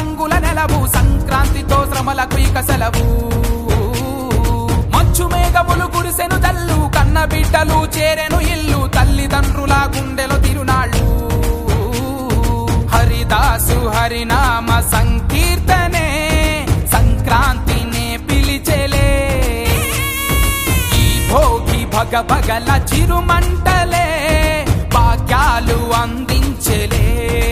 రంగుల నెలవు సంక్రాంతితో శ్రమలకు ఇక సెలవు మంచు మేఘములు కురిసెను జల్లు కన్న బిడ్డలు చేరెను ఇల్లు తల్లిదండ్రుల గుండెలో తిరునాళ్ళు హరిదాసు హరినామ సంకీర్తనే సంక్రాంతినే పిలిచెలే ఈ భోగి భగ భగల చిరుమంటలే భాగ్యాలు అందించలే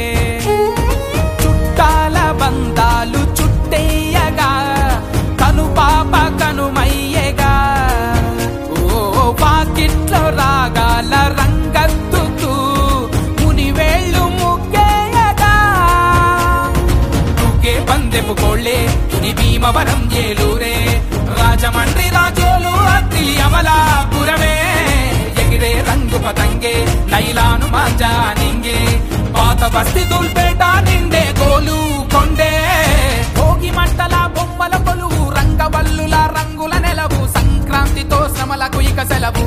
చుట్టాల బంధాలు చుట్టేయగా కను పాప కనుమయ్యగా ఓ వాకిట్లో రాగాల రంగత్తుతూ మునివేళ్ళు ముగ్గేయగా తూకే పందెపు కోళ్ళే తుని భీమవరం ఏలూరే రాజమండ్రి రాజోలు అత్తిలి అమలాపురమే ఎగిరే రంగు పతంగే నైలాను మాంజా నింగే పాత బస్తి దుల్పేట నిండే గోలు కొండే భోగి మంటల బొమ్మల కొలువు రంగవల్లుల రంగుల నెలవు సంక్రాంతితో శ్రమలకు ఇక సెలవు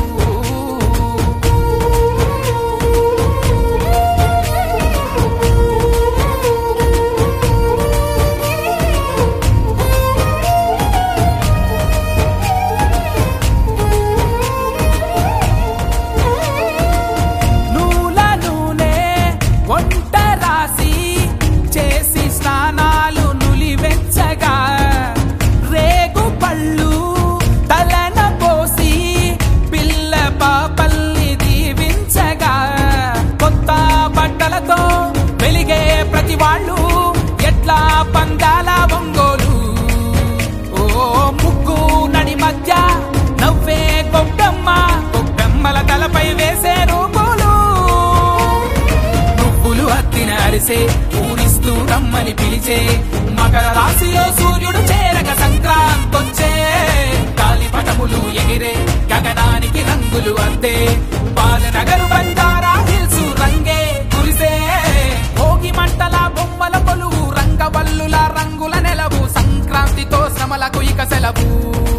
నూల నూనె వంట రాసి చేసి స్నానాలు నులివెచ్చగా రేగు పళ్ళు తలన పోసి పిల్ల పాపల్ని దీవించగా కొత్త బట్టలతో వెలిగే ప్రతి వాళ్ళు ఎట్లా పందాల ఒంగోలు ఓ ముగ్గు నడి మధ్య నవ్వే గొబ్బెమ్మ గొబ్బెమ్మల తలపై వేసే రూపులు నువ్వులు అత్తిన అరిసే పూరిస్తూ రమ్మని పిలిచే మకర రాశిలో సూర్యుడు చేరక సంక్రాంతొచ్చే కాలిపటములు ఎగిరే గగనానికి రంగులు అద్దే బాలనగరు బంజారా హిల్స్ రంగే కురిసే భోగి మంటల బొమ్మల కొలువు రంగవల్లుల రంగుల నెలవు సంక్రాంతితో శ్రమలకు ఇక సెలవు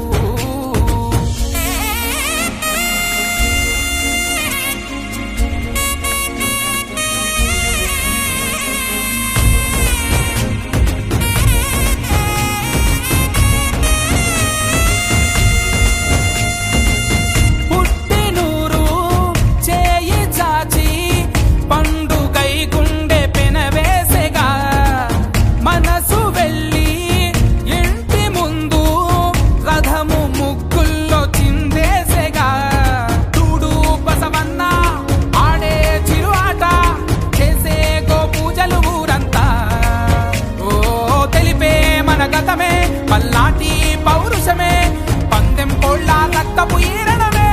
పుట్టినూరు చేయి చాచి పండుగై గుండె పెనవేసెగా మనసు వెళ్ళి ఇంటి ముందు రథము ముగ్గుల్లో చిందేసెగా చూడు బసవన్న ఆడే చిరు ఆట చేసే గో పూజలు ఊరంతా ఓ తెలిపే మన గతమే పల్లాటి పౌరుషమే పందెం కోళ్ళ రక్తపు ఈరణమే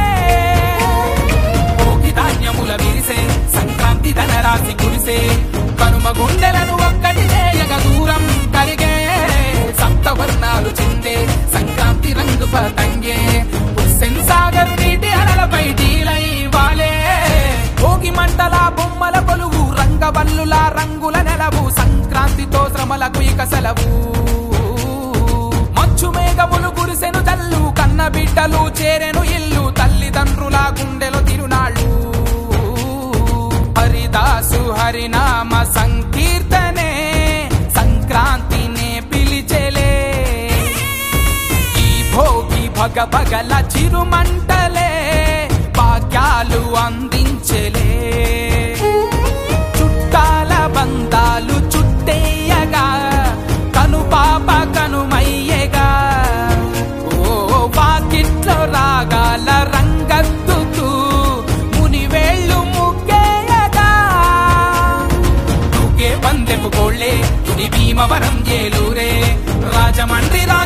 భోగి ధాన్యముల విరిసే సంక్రాంతి ధనరాశి కురిసే కనుమ గుండెలను ఒక్కటి చేయగ దూరం కరిగే సప్తవర్ణాలు చిందే సంక్రాంతి రంగు పతంగే హుస్సేన్ సాగర్ నీటి అలలపై డీలై వాలే భోగి మంటల బొమ్మల కొలువు రంగవల్లుల రంగుల నెలవు సంక్రాంతితో శ్రమలకు ఇక సెలవు మంచు మేఘములు కురిసెను జల్లు కన్న బిడ్డలు చేరెను ఇల్లు తల్లిదండ్రుల గుండెలో తిరునాళ్ళు హరిదాసు హరినామ సంకీర్తనే సంక్రాంతినే పిలిచెలే ఈ భోగి భగ భగల చిరుమంటలే భాగ్యాలు అందించలే చుట్టాల బంధాలు చుట్టేయగా కను పాప కనుమయ్యగా ఓ వాకిట్లో రాగాల రంగత్తుతూ మునివేళ్ళు ముగ్గేయగా తూకే పందెపు కోళ్ళే తుని భీమవరం ఏలూరే రాజమండ్రి రాజ